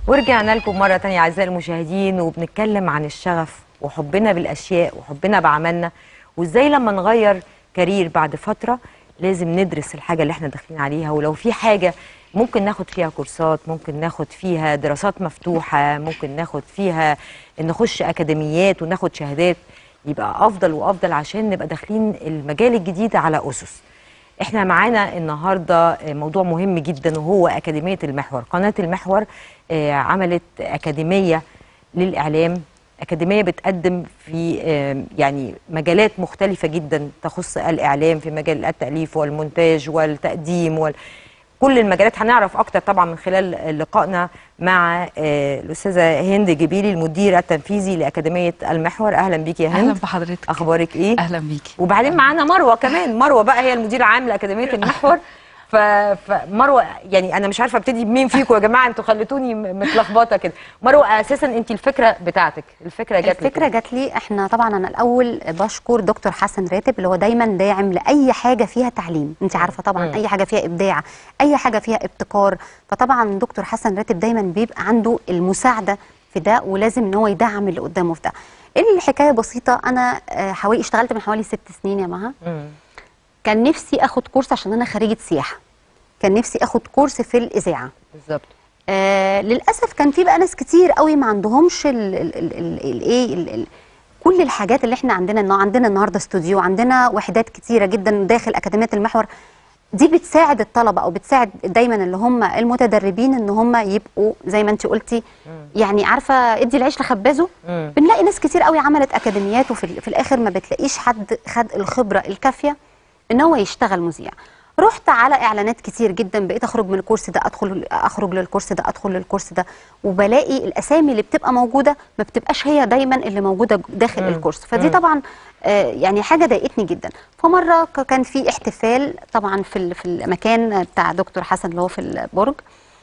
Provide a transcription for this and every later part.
ورجعنا لكم مرة تانية أعزائي المشاهدين وبنتكلم عن الشغف وحبنا بالأشياء وحبنا بعملنا وإزاي لما نغير كارير بعد فترة لازم ندرس الحاجة اللي احنا داخلين عليها ولو في حاجة ممكن ناخد فيها كورسات ممكن ناخد فيها دراسات مفتوحة ممكن ناخد فيها نخش أكاديميات وناخد شهادات يبقى أفضل وأفضل عشان نبقى داخلين المجال الجديد على أسس احنا معانا النهارده موضوع مهم جدا وهو اكاديميه المحور قناه المحور آه، عملت اكاديميه للاعلام اكاديميه بتقدم في آه، يعني مجالات مختلفه جدا تخص الاعلام في مجال التاليف والمونتاج والتقديم وال كل المجالات هنعرف اكتر طبعا من خلال لقائنا مع آه، الاستاذه هند جبيلي المدير التنفيذي لاكاديميه المحور اهلا بيكي يا هند اهلا بحضرتك اخبارك ايه اهلا بيكي وبعدين معانا مروه كمان مروه بقى هي المدير العام لاكاديميه المحور ف... فمروه يعني انا مش عارفه ابتدي بمين فيكم يا جماعه انتوا خليتوني م- متلخبطه كده مروه اساسا انت الفكره بتاعتك الفكره جت لك الفكره جات لي احنا طبعا انا الاول بشكر دكتور حسن راتب اللي هو دايما داعم لاي حاجه فيها تعليم انت عارفه طبعا مم. اي حاجه فيها ابداع اي حاجه فيها ابتكار فطبعا دكتور حسن راتب دايما بيبقى عنده المساعده في ده ولازم ان هو يدعم اللي قدامه في ده الحكايه بسيطه انا آه، حوالي اشتغلت من حوالي ست سنين يا مها مم. كان نفسي اخد كورس عشان انا خريجه سياحه كان نفسي اخد كورس في الاذاعه بالظبط آه للاسف كان في بقى ناس كتير قوي ما عندهمش ال- ال- ال- ال- الايه ال- ال- كل الحاجات اللي احنا عندنا النهار- عندنا النهارده استوديو عندنا وحدات كتيره جدا داخل اكاديميه المحور دي بتساعد الطلبه او بتساعد دايما اللي هم المتدربين ان هم يبقوا زي ما انت قلتي يعني عارفه ادي العيش لخبازه مم. بنلاقي ناس كتير قوي عملت اكاديميات وفي ال- في الاخر ما بتلاقيش حد خد الخبره الكافيه ان هو يشتغل مذيع رحت على اعلانات كتير جدا بقيت اخرج من الكورس ده ادخل اخرج للكورس ده ادخل للكورس ده وبلاقي الاسامي اللي بتبقى موجوده ما بتبقاش هي دايما اللي موجوده داخل مم. الكورس فدي مم. طبعا آه، يعني حاجه ضايقتني جدا فمره ك- كان في احتفال طبعا في ال- في المكان بتاع دكتور حسن اللي هو في البرج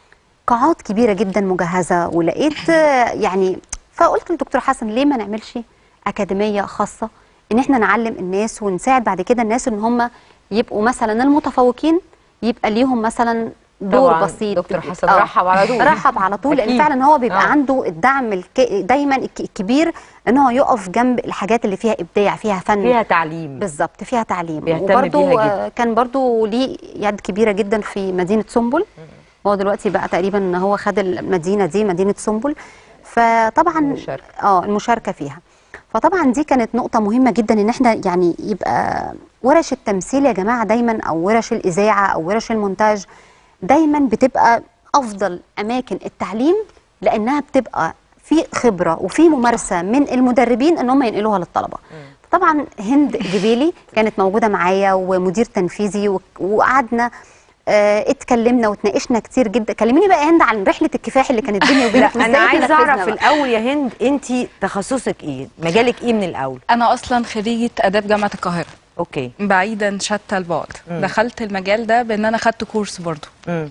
قاعات كبيره جدا مجهزه ولقيت آه، يعني فقلت للدكتور حسن ليه ما نعملش اكاديميه خاصه ان احنا نعلم الناس ونساعد بعد كده الناس ان هم يبقوا مثلا المتفوقين يبقى ليهم مثلا دور طبعاً بسيط دكتور حسن آه، رحب على طول. رحب على طول لان أكيد. فعلا هو بيبقى آه. عنده الدعم الك... دايما الك- الكبير ان هو يقف جنب الحاجات اللي فيها ابداع فيها فن فيها تعليم بالظبط فيها تعليم بيهتم وبرضه بيها جدا. آه، كان برضه ليه يد كبيره جدا في مدينه سنبل هو دلوقتي بقى تقريبا ان هو خد المدينه دي مدينه سنبل فطبعا المشاركة. اه المشاركه فيها فطبعا دي كانت نقطه مهمه جدا ان احنا يعني يبقى ورش التمثيل يا جماعه دايما او ورش الاذاعه او ورش المونتاج دايما بتبقى افضل اماكن التعليم لانها بتبقى في خبره وفي ممارسه من المدربين ان هم ينقلوها للطلبه طبعا هند جبيلي كانت موجوده معايا ومدير تنفيذي و- وقعدنا آه، اتكلمنا واتناقشنا كتير جدا كلميني بقى يا هند عن رحله الكفاح اللي كانت بيني لا وبينك انا وإزاي عايزه تنفذنا اعرف بقى. الاول يا هند انت تخصصك ايه مجالك ايه من الاول انا اصلا خريجه اداب جامعه القاهره اوكي بعيدا شتى البعد مم. دخلت المجال ده بان انا خدت كورس برضو مم.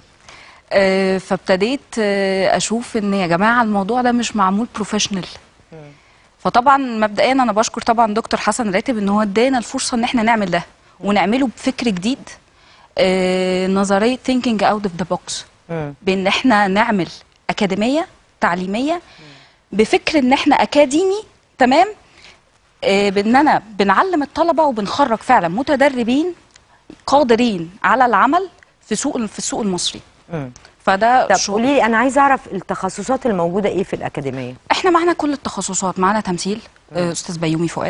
آه، فابتديت آه، اشوف ان يا جماعه الموضوع ده مش معمول بروفيشنال فطبعا مبدئيا انا بشكر طبعا دكتور حسن راتب ان هو ادانا الفرصه ان احنا نعمل ده ونعمله بفكر جديد آه، نظريه ثينكينج اوت اوف ذا بوكس مم. بان احنا نعمل اكاديميه تعليميه بفكر ان احنا اكاديمي تمام آه، باننا بنعلم الطلبه وبنخرج فعلا متدربين قادرين على العمل في سوق في السوق المصري مم. فده طب شغل. قولي لي انا عايزه اعرف التخصصات الموجوده ايه في الاكاديميه احنا معانا كل التخصصات معانا تمثيل آه، استاذ بيومي فؤاد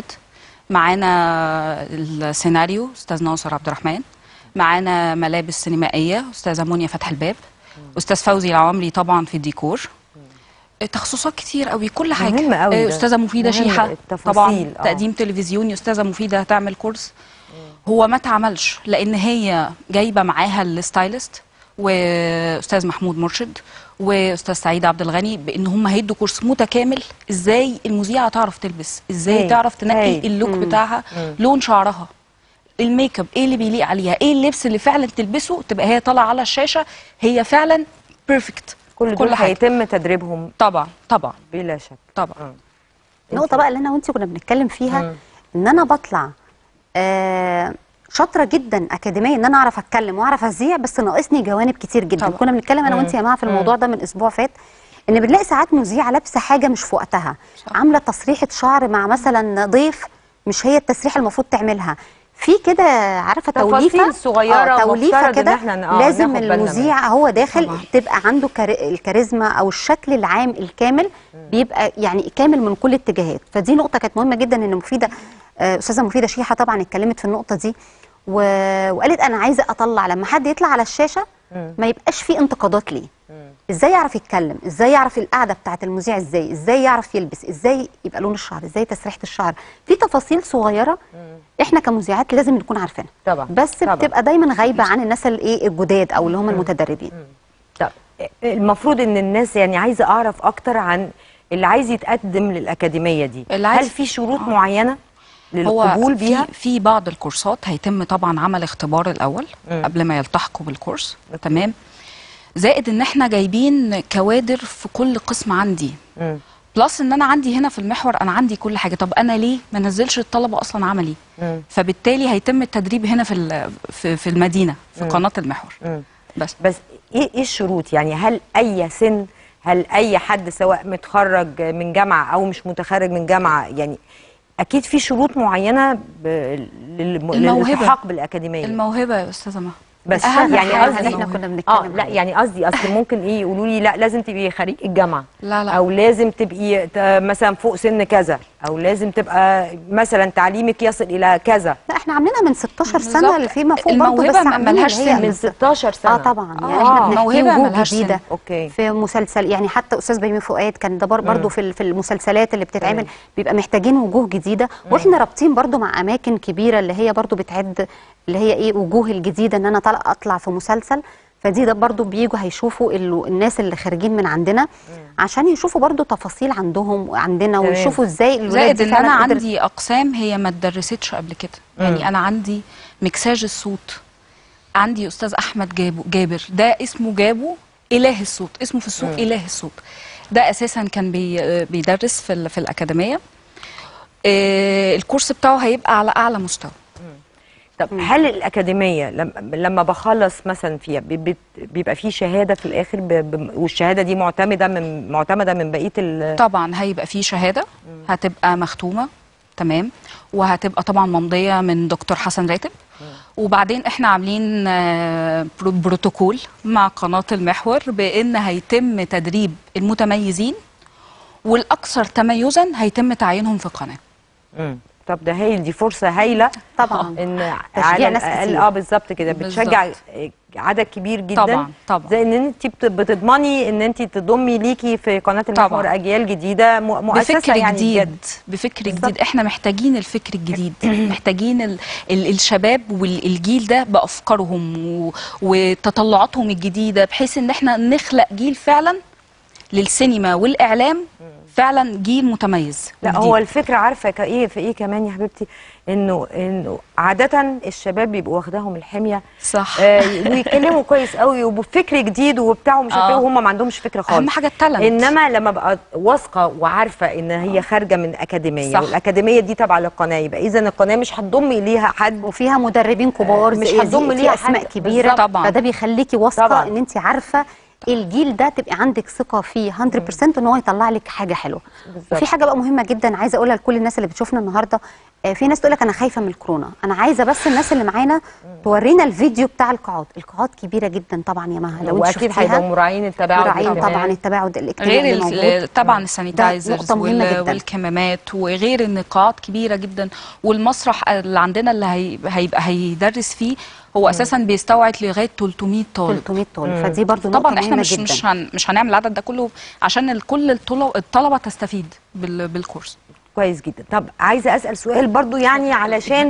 معانا السيناريو استاذ ناصر عبد الرحمن معانا ملابس سينمائيه استاذه منيا فتح الباب استاذ فوزي العوامري طبعا في الديكور آه، تخصصات كتير قوي كل حاجه مهم قوي آه، ده. استاذه مفيده مهم شيحه التفاصيل، طبعا آه. تقديم تلفزيوني استاذه مفيده هتعمل كورس هو ما اتعملش لان هي جايبه معاها الستايلست واستاذ محمود مرشد واستاذ سعيد عبد الغني بان هم هيدوا كورس متكامل ازاي المذيعه تعرف تلبس ازاي هايل، تعرف تنقي هايل. اللوك مم. بتاعها مم. لون شعرها الميك اب ايه اللي بيليق عليها ايه اللبس اللي فعلا تلبسه تبقى هي طالعه على الشاشه هي فعلا بيرفكت كل دول هيتم تدريبهم طبعا طبعا بلا شك طبعا آه. النقطه بقى اللي انا وانت كنا بنتكلم فيها مم. ان انا بطلع آه شاطره جدا اكاديميه ان انا اعرف اتكلم واعرف اذيع بس ناقصني جوانب كتير جدا طبعا. كنا بنتكلم انا مم. وانت يا جماعه في الموضوع ده من اسبوع فات ان بنلاقي ساعات مذيعه لابسه حاجه مش في وقتها عامله تسريحه شعر مع مثلا ضيف مش هي التسريحه المفروض في في كده عارفه تفاصيل توليفه صغيرة توليفه مفترض إن كده إحنا ن- آه، لازم ناخد بالنا المذيع هو داخل طبعاً. تبقى عنده كار- الكاريزما او الشكل العام الكامل بيبقى يعني كامل من كل اتجاهات فدي نقطه كانت مهمه جدا ان مفيده آه، استاذه مفيده شيحه طبعا اتكلمت في النقطه دي و... وقالت انا عايزه اطلع لما حد يطلع على الشاشه ما يبقاش فيه انتقادات ليه ازاي يعرف يتكلم ازاي يعرف القعده بتاعه المذيع ازاي ازاي يعرف يلبس ازاي يبقى لون الشعر ازاي تسريحه الشعر في تفاصيل صغيره احنا كمذيعات لازم نكون عارفينها طبعا، بس طبعا. بتبقى دايما غايبه عن الناس الايه الجداد او اللي هم المتدربين طب المفروض ان الناس يعني عايزه اعرف اكتر عن اللي عايز يتقدم للاكاديميه دي اللي عايز- هل في شروط معينه هو للقبول في بيها في بعض الكورسات هيتم طبعا عمل اختبار الاول قبل ما يلتحقوا بالكورس تمام زائد ان احنا جايبين كوادر في كل قسم عندي مم. بلس ان انا عندي هنا في المحور انا عندي كل حاجه طب انا ليه ما نزلش الطلبه اصلا عملي مم. فبالتالي هيتم التدريب هنا في ال- في, في المدينه في قناه المحور مم. بس بس ايه ايه الشروط يعني هل اي سن هل اي حد سواء متخرج من جامعه او مش متخرج من جامعه يعني اكيد في شروط معينه ب... للم... الموهبة. للالتحاق بالاكاديميه الموهبه يا استاذه مها بس أهم يعني حاجة قصدي احنا الموهبة. كنا بنتكلم اه لا عليه. يعني قصدي اصل ممكن ايه يقولوا لي لا لازم تبقي خريج الجامعه لا لا او لازم تبقي ت- مثلا فوق سن كذا او لازم تبقى مثلا تعليمك يصل الى كذا لا احنا عاملينها من 16 سنه بالظبط. اللي فيما فوق برضه الموهبة بس ما- عاملين ملهاش اللي هي سن. من 16 سنه اه طبعا يعني آه، احنا بنحكي موهبة وجوه ملهاش سن. جديده اوكي في مسلسل يعني حتى استاذ بيومي فؤاد كان ده بر- برضه في ال- في المسلسلات اللي بتتعمل بيبقى محتاجين وجوه جديده واحنا رابطين برضه مع اماكن كبيره اللي هي برضه بتعد اللي هي ايه وجوه الجديده ان انا طلع اطلع في مسلسل فدي ده برضه بيجوا هيشوفوا ال- الناس اللي خارجين من عندنا عشان يشوفوا برضه تفاصيل عندهم وعندنا تمام. ويشوفوا ازاي الولاد زائد دي ان فعلاً انا قدرت- عندي اقسام هي ما اتدرستش قبل كده يعني انا عندي مكساج الصوت عندي استاذ احمد جابو جابر ده اسمه جابو اله الصوت اسمه في السوق اله الصوت ده اساسا كان بي بيدرس في ال- في الاكاديميه آه، الكورس بتاعه هيبقى على اعلى مستوى طب هل الاكاديميه لما لما بخلص مثلا فيها بي- بي- بيبقى في شهاده في الاخر ب... ب... والشهاده دي معتمده من معتمده من بقيه ال... طبعا هيبقى في شهاده هتبقى مختومه تمام وهتبقى طبعا ممضيه من دكتور حسن راتب وبعدين احنا عاملين آه، برو- بروتوكول مع قناه المحور بان هيتم تدريب المتميزين والاكثر تميزا هيتم تعيينهم في القناه مم. طب ده هايل دي فرصه هايله طبعا ان تشجيع على ناس الأقل- كتير. اه بالظبط كده بتشجع بالظبط. عدد كبير جدا طبعا طبعا زي ان انت بت- بتضمني ان انت تضمي ليكي في قناه المحور طبعا. اجيال جديده م- مؤسسه بفكر يعني جديد بجد. بفكر بالظبط. جديد احنا محتاجين الفكر الجديد محتاجين ال ال الشباب والجيل ده بافكارهم و- وتطلعاتهم الجديده بحيث ان احنا نخلق جيل فعلا للسينما والاعلام فعلا جيل متميز لا وجديد. هو الفكره عارفه ك- ايه في ايه كمان يا حبيبتي انه انه عاده الشباب بيبقوا واخداهم الحميه صح آه ويتكلموا كويس قوي وبفكر جديد وبتاع ومش عارفه آه. ايه وهم ما عندهمش فكره خالص اهم حاجه التالنت انما لما بقى واثقه وعارفه ان هي خارجه من اكاديميه صح. والاكاديميه دي تبع للقناه يبقى اذا القناه مش هتضم ليها حد وفيها مدربين كبار مش زي هتضم دي ليها في اسماء حد. كبيره بالظبط. طبعاً. فده بيخليكي واثقه طبعاً. ان انت عارفه الجيل ده تبقى عندك ثقه فيه 100% ان هو يطلع لك حاجه حلوه بالظبط. وفي حاجه بقى مهمه جدا عايزه اقولها لكل الناس اللي بتشوفنا النهارده آه، في ناس تقول لك انا خايفه من الكورونا انا عايزه بس الناس اللي معانا تورينا الفيديو بتاع القاعات القاعات كبيره جدا طبعا يا مها لو انت واكيد هيبقوا شفتيها مراعين التباعد مراعين الاجتماعي. طبعا التباعد الاجتماعي غير اللي موجود ال- طبعا ده السانيتايزرز نقطة مهمة وال- جداً. والكمامات وغير ان قاعات كبيره جدا والمسرح اللي عندنا اللي هي- هيبقى هيدرس فيه هو اساسا بيستوعب لغايه 300 طالب 300 طالب فدي برضو نقطه طبعا احنا مهمه مش جدا مش هن مش هنعمل العدد ده كله عشان ال- كل الطلبه الطلبه تستفيد بال بالكورس كويس جدا طب عايزه اسال سؤال برضو يعني علشان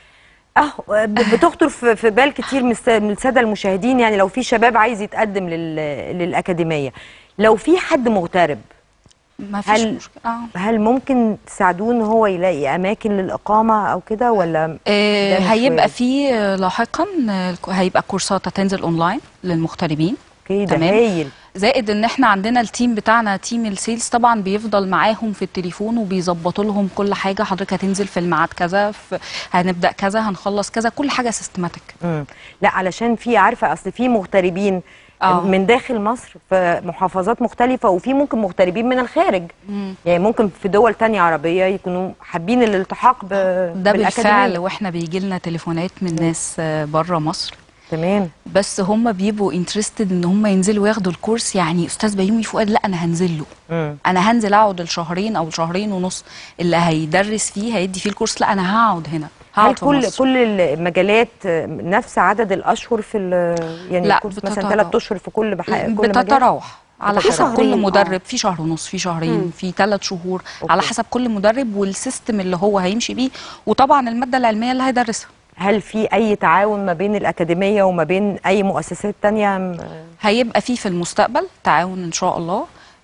اه ب- بتخطر في في بال كتير من الس- من الساده المشاهدين يعني لو في شباب عايز يتقدم لل للاكاديميه لو في حد مغترب ما فيش هل- مشكله آه. هل ممكن تساعدوه ان هو يلاقي اماكن للاقامه او كده ولا آه، ده مش هيبقى وارد؟ في آه، لاحقا آه، هيبقى كورسات هتنزل اونلاين للمغتربين اوكي ده تمام. هايل زائد ان احنا عندنا التيم بتاعنا تيم السيلز طبعا بيفضل معاهم في التليفون وبيظبطوا لهم كل حاجه حضرتك هتنزل في الميعاد كذا في هنبدا كذا هنخلص كذا كل حاجه سيستماتيك مم. لا علشان في عارفه اصل في مغتربين آه. من داخل مصر في محافظات مختلفه وفي ممكن مغتربين من الخارج يعني ممكن في دول تانية عربيه يكونوا حابين الالتحاق ب... ده بالفعل بالأكاديمية. واحنا بيجي لنا تليفونات من ناس بره مصر تمام بس هم بيبقوا انترستد ان هم ينزلوا ياخدوا الكورس يعني استاذ بيومي فؤاد لا انا هنزل له مم. انا هنزل اقعد الشهرين او الشهرين ونص اللي هيدرس فيه هيدي فيه الكورس لا انا هقعد هنا هل هقعد في كل مصر. كل المجالات نفس عدد الاشهر في ال- يعني لا، الكورس مثلا بتتراوح. ثلاث اشهر في كل بح... كل مجال بتتراوح على في حسب شهرين، كل آه. مدرب في شهر ونص في شهرين في ثلاث شهور على حسب كل مدرب والسيستم اللي هو هيمشي بيه وطبعا الماده العلميه اللي هيدرسها هل في اي تعاون ما بين الاكاديميه وما بين اي مؤسسات تانية م- هيبقى فيه في المستقبل تعاون ان شاء الله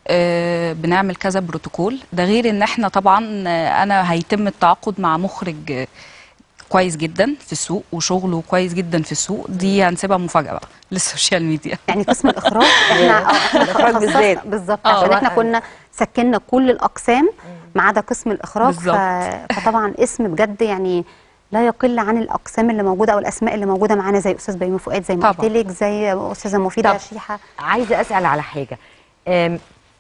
آه، بنعمل كذا بروتوكول ده غير ان احنا طبعا آه، انا هيتم التعاقد مع مخرج آه، كويس جدا في السوق وشغله كويس جدا في السوق دي هنسيبها مفاجاه بقى للسوشيال ميديا يعني قسم الاخراج احنا آه، احنا الإخراج خصصنا- بالذات. بالظبط آه، عشان بقى. احنا كنا سكننا كل الاقسام ما عدا قسم الاخراج ف... بالظبط. فطبعا اسم بجد يعني لا يقل عن الاقسام اللي موجوده او الاسماء اللي موجوده معانا زي استاذ بيومي فؤاد زي ما قلت طبعاً. لك زي استاذه مفيده طب. شيحه عايزه اسال على حاجه أم،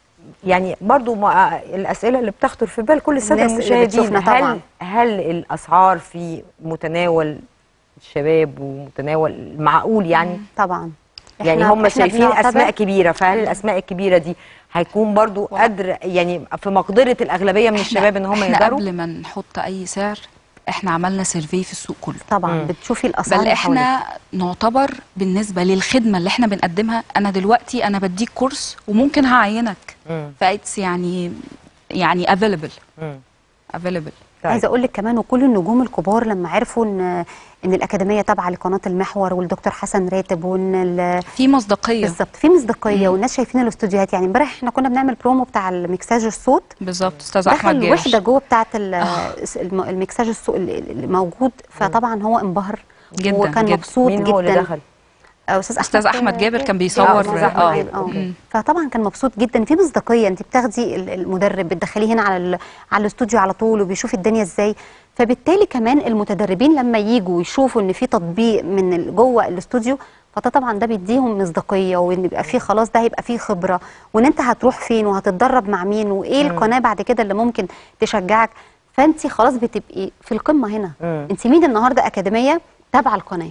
يعني برضو ما الاسئله اللي بتخطر في بال كل الساده الناس اللي المشاهدين بتشوفنا هل طبعاً. هل الاسعار في متناول الشباب ومتناول المعقول يعني طبعا يعني إحنا- هم إحنا شايفين بنعتبر- اسماء كبيره فهل الاسماء الكبيره دي هيكون برضو قدر يعني في مقدره الاغلبيه من الشباب ان هم احنا يقدروا قبل ما نحط اي سعر احنا عملنا سيرفي في السوق كله طبعا مم. بتشوفي الاسعار بل اللي حواليك. احنا نعتبر بالنسبه للخدمه اللي احنا بنقدمها انا دلوقتي انا بديك كورس وممكن هعينك مم. فايتس يعني يعني افيلبل مم. افيلبل طيب. عايزه اقول لك كمان وكل النجوم الكبار لما عرفوا ان ان الاكاديميه تابعه لقناه المحور والدكتور حسن راتب وان ال- في مصداقيه بالظبط في مصداقيه والناس شايفين الاستوديوهات يعني امبارح احنا كنا بنعمل برومو بتاع المكساج الصوت بالظبط استاذ احمد دخل جابر وحده جوه بتاعه ال- الم- المكساج الصوت اللي اللي موجود فطبعا هو انبهر جدا، وكان جدا. مبسوط مين جدا هو اللي دخل آه، استاذ احمد استاذ احمد جابر كان آه، بيصور أستاذ أحمد اه جابر. اه مم. فطبعا كان مبسوط جدا في مصداقيه انت بتاخدي ال- المدرب بتدخليه هنا على ال- على الاستوديو على طول وبيشوف الدنيا ازاي فبالتالي كمان المتدربين لما يجوا يشوفوا ان في تطبيق من ال- جوه الاستوديو فده طبعا ده بيديهم مصداقيه وان يبقى فيه خلاص ده هيبقى فيه خبره وان انت هتروح فين وهتتدرب مع مين وايه القناه بعد كده اللي ممكن تشجعك فانت خلاص بتبقي في القمه هنا مم. انت مين النهارده اكاديميه تابعه القناه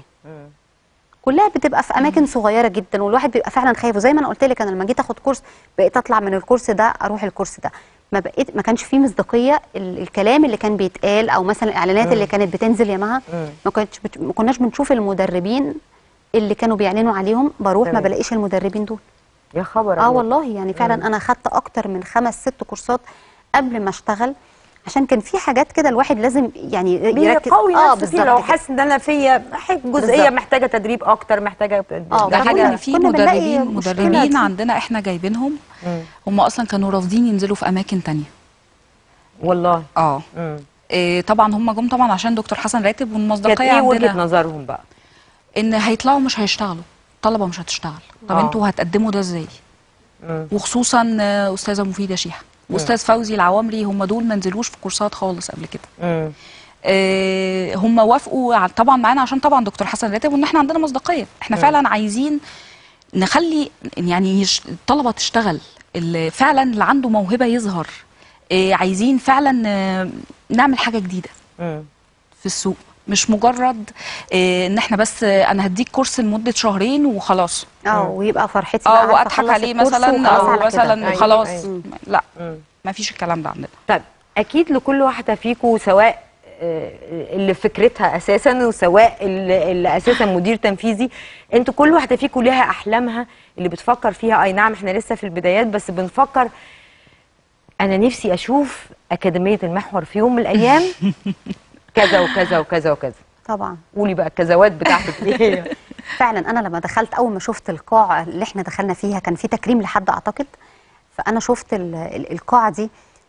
كلها بتبقى في اماكن صغيره جدا والواحد بيبقى فعلا خايف وزي ما انا قلت لك انا لما جيت اخد كورس بقيت اطلع من الكورس ده اروح الكورس ده ما بقيت ما كانش فيه مصداقيه ال- الكلام اللي كان بيتقال او مثلا الاعلانات اللي كانت بتنزل يا مها ما كانتش بت... ما كناش بنشوف المدربين اللي كانوا بيعلنوا عليهم بروح ما تمام. بلاقيش المدربين دول يا خبر اه أبيض. والله يعني فعلا انا خدت اكتر من خمس ست كورسات قبل ما اشتغل عشان كان في حاجات كده الواحد لازم يعني يركز بيقوي اه نفسه فيه لو بالظبط كده. حاسس ان انا فيا حاجة- جزئيه بالظبط. محتاجه تدريب اكتر محتاجه آه، ده ده حاجه كنا- ان في كنا بنلاقي مدربين مشكلة مدربين دي. عندنا احنا جايبينهم مم. هم اصلا كانوا رافضين ينزلوا في اماكن تانية والله اه مم. إيه طبعا هم جم طبعا عشان دكتور حسن راتب كانت والمصداقيه ايه وجهه عندنا نظرهم بقى ان هيطلعوا مش هيشتغلوا الطلبه مش هتشتغل طب آه. انتوا هتقدموا ده ازاي مم. وخصوصا آه، استاذه مفيده شيحه واستاذ فوزي العوامري هم دول ما نزلوش في كورسات خالص قبل كده مم. آه، هم وافقوا ع- طبعا معانا عشان طبعا دكتور حسن راتب وان احنا عندنا مصداقيه احنا فعلا عايزين نخلي يعني يش- الطلبه تشتغل اللي فعلا اللي عنده موهبه يظهر آه، عايزين فعلا آه، نعمل حاجه جديده مم. في السوق مش مجرد آه، ان احنا بس آه، انا هديك كورس لمده شهرين وخلاص اه ويبقى فرحتي بقى اه عارفة واضحك أخلص عليه الكورس مثلا وخلاص او على كده. مثلا أيوة، خلاص أيوة. لا مم. ما فيش الكلام ده عندنا طيب اكيد لكل واحده فيكم سواء آه، اللي فكرتها اساسا وسواء اللي, اللي اساسا مدير تنفيذي انتوا كل واحده فيكم ليها احلامها اللي بتفكر فيها اي نعم احنا لسه في البدايات بس بنفكر انا نفسي اشوف اكاديميه المحور في يوم من الايام كذا وكذا وكذا وكذا طبعا قولي بقى الكذوات بتاعتك ايه فعلا انا لما دخلت اول ما شفت القاعه اللي احنا دخلنا فيها كان في تكريم لحد اعتقد فانا شفت ال- ال- القاعه دي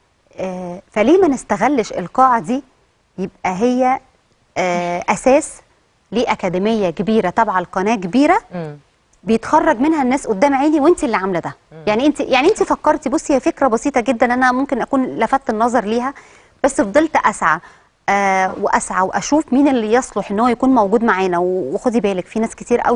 آه، فليه ما نستغلش القاعه دي يبقى هي آه، اساس لاكاديميه كبيره تبع القناه كبيره مم. بيتخرج منها الناس قدام عيني وانت اللي عامله ده يعني انت يعني انت فكرتي بصي هي فكره بسيطه جدا انا ممكن اكون لفت النظر ليها بس فضلت اسعى آه واسعى واشوف مين اللي يصلح ان هو يكون موجود معانا و- وخدي بالك في ناس كتير قوي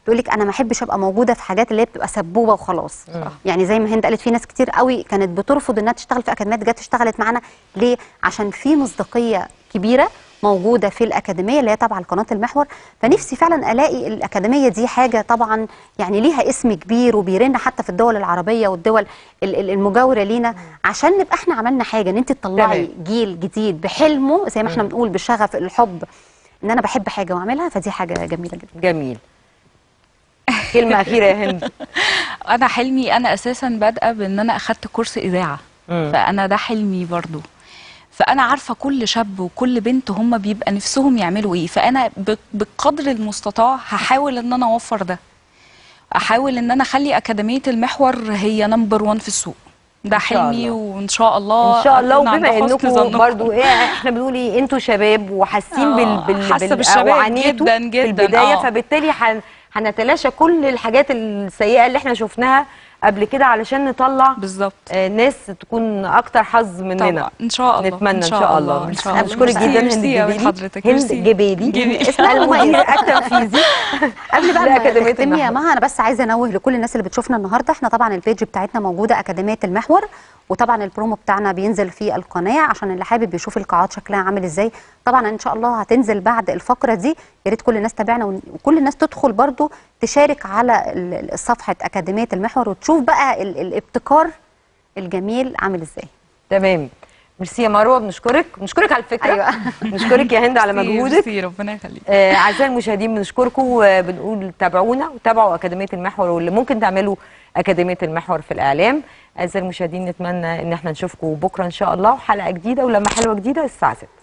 تقول لك انا ما احبش ابقى موجوده في حاجات اللي هي بتبقى سبوبه وخلاص يعني زي ما هند قالت في ناس كتير قوي كانت بترفض انها تشتغل في اكاديميات جت اشتغلت معانا ليه عشان في مصداقيه كبيره موجوده في الاكاديميه اللي هي تابعه لقناه المحور فنفسي فعلا الاقي الاكاديميه دي حاجه طبعا يعني ليها اسم كبير وبيرن حتى في الدول العربيه والدول ال- ال- المجاوره لينا عشان نبقى احنا عملنا حاجه ان انت تطلعي تمام. جيل جديد بحلمه زي ما احنا بنقول بالشغف الحب ان انا بحب حاجه واعملها فدي حاجه جميله جدا جميل كلمه اخيره يا هند انا حلمي انا اساسا بادئه بان انا اخدت كورس اذاعه مم. فانا ده حلمي برضو فانا عارفه كل شاب وكل بنت هم بيبقى نفسهم يعملوا ايه فانا ب- بقدر المستطاع هحاول ان انا اوفر ده احاول ان انا اخلي اكاديميه المحور هي نمبر 1 في السوق ده إن شاء حلمي الله. وان شاء الله ان شاء الله أكون عند وبما حسن انكم ظنكم. برضو ايه احنا بنقول ايه انتوا شباب وحاسين بال آه، بال حاسة بال- بالشباب وعانيتوا جداً في جداً، البدايه آه. فبالتالي هن- هنتلاشى كل الحاجات السيئه اللي احنا شفناها قبل كده علشان نطلع بالظبط آه، ناس تكون اكتر حظ مننا طبعا ان شاء الله نتمنى ان شاء الله ان شاء الله بشكرك جدا هند ميرسي أوي جبيلي لحضرتك هند ميرسي. جبيلي جبيلي. اسم المدير التنفيذي قبل بقى ما لأكاديمية تختمي يا المحور. مها انا بس عايزه انوه لكل الناس اللي بتشوفنا النهارده احنا طبعا البيج بتاعتنا موجوده اكاديميه المحور وطبعا البرومو بتاعنا بينزل في القناه عشان اللي حابب يشوف القاعات شكلها عامل ازاي طبعا ان شاء الله هتنزل بعد الفقره دي يا ريت كل الناس تابعنا ون- وكل الناس تدخل برضو تشارك على ال- ال- صفحه اكاديميه المحور وتشوف بقى ال- الابتكار الجميل عامل ازاي تمام ميرسي يا مروه بنشكرك بنشكرك على الفكره أيوة. بنشكرك يا هند على ميرسي، مجهودك ميرسي، ربنا يخليك آه، اعزائي المشاهدين بنشكركم وبنقول تابعونا وتابعوا اكاديميه المحور واللي ممكن تعملوا اكاديميه المحور في الاعلام اعزائي المشاهدين نتمنى ان احنا نشوفكم بكره ان شاء الله وحلقه جديده ولما حلوه جديده الساعه 6